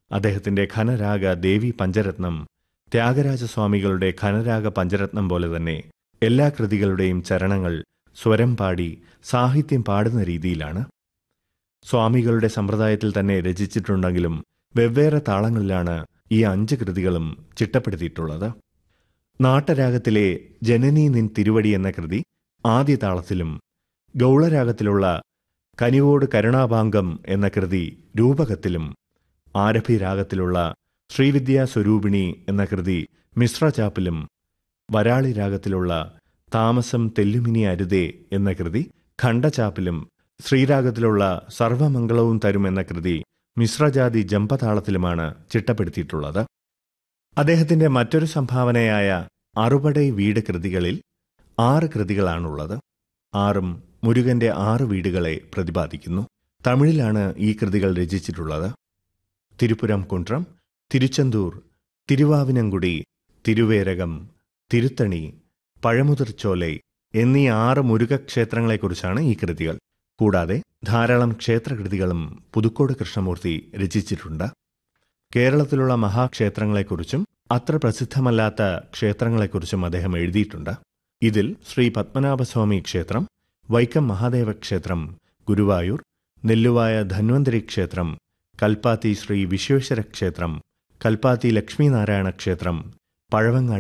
അദ്ദേഹത്തിന്റെ ഘനരാഗ ദേവി പഞ്ചരത്നം ത്യാഗരാജസ്വാമികളുടെ ഘനരാഗ പഞ്ചരത്നം പോലെ തന്നെ എല്ലാ കൃതികളുടെയും ചരണങ്ങൾ സ്വരം പാടി സാഹിത്യം പാടുന്ന രീതിയിലാണ് സ്വാമികളുടെ സമ്പ്രദായത്തിൽ തന്നെ രചിച്ചിട്ടുണ്ടെങ്കിലും വെവ്വേറെ താളങ്ങളിലാണ് ഈ അഞ്ച് കൃതികളും ചിട്ടപ്പെടുത്തിയിട്ടുള്ളത് നാട്ടരാഗത്തിലെ ജനനീ നിൻ തിരുവടി എന്ന കൃതി ആദ്യ താളത്തിലും ഗൗളരാഗത്തിലുള്ള കനിവോട് കരുണാഭാംഗം എന്ന കൃതി രൂപകത്തിലും ആരഭി രാഗത്തിലുള്ള ശ്രീവിദ്യാ സ്വരൂപിണി എന്ന കൃതി മിശ്രചാപ്പിലും വരാളി രാഗത്തിലുള്ള താമസം തെല്ലുമിനി അരുതേ എന്ന കൃതി ഖണ്ഡചാപ്പിലും ശ്രീരാഗത്തിലുള്ള സർവമംഗളവും തരും എന്ന കൃതി മിശ്രജാതി ജമ്പതാളത്തിലുമാണ് ചിട്ടപ്പെടുത്തിയിട്ടുള്ളത് അദ്ദേഹത്തിന്റെ മറ്റൊരു സംഭാവനയായ അറുപടൈ വീട് കൃതികളിൽ ആറ് കൃതികളാണുള്ളത് ആറും മുരുകന്റെ ആറ് വീടുകളെ പ്രതിപാദിക്കുന്നു തമിഴിലാണ് ഈ കൃതികൾ രചിച്ചിട്ടുള്ളത് തിരുപ്പുരം കുണ്ട്രം തിരുച്ചെന്തൂർ തിരുവാവിനങ്കുടി തിരുവേരകം തിരുത്തണി പഴമുതിർച്ചോലൈ എന്നീ ആറ് മുരുകക്ഷേത്രങ്ങളെക്കുറിച്ചാണ് ഈ കൃതികൾ കൂടാതെ ധാരാളം ക്ഷേത്രകൃതികളും പുതുക്കോട് കൃഷ്ണമൂർത്തി രചിച്ചിട്ടുണ്ട് കേരളത്തിലുള്ള മഹാക്ഷേത്രങ്ങളെക്കുറിച്ചും അത്ര പ്രസിദ്ധമല്ലാത്ത ക്ഷേത്രങ്ങളെക്കുറിച്ചും അദ്ദേഹം എഴുതിയിട്ടുണ്ട് ഇതിൽ ശ്രീ പത്മനാഭസ്വാമി ക്ഷേത്രം വൈക്കം മഹാദേവ ക്ഷേത്രം ഗുരുവായൂർ നെല്ലുവായ ധന്വന്തരി ക്ഷേത്രം കൽപ്പാത്തി ശ്രീ വിശ്വേശ്വര ക്ഷേത്രം കൽപ്പാത്തി ലക്ഷ്മീനാരായണ ക്ഷേത്രം പഴവങ്ങാടി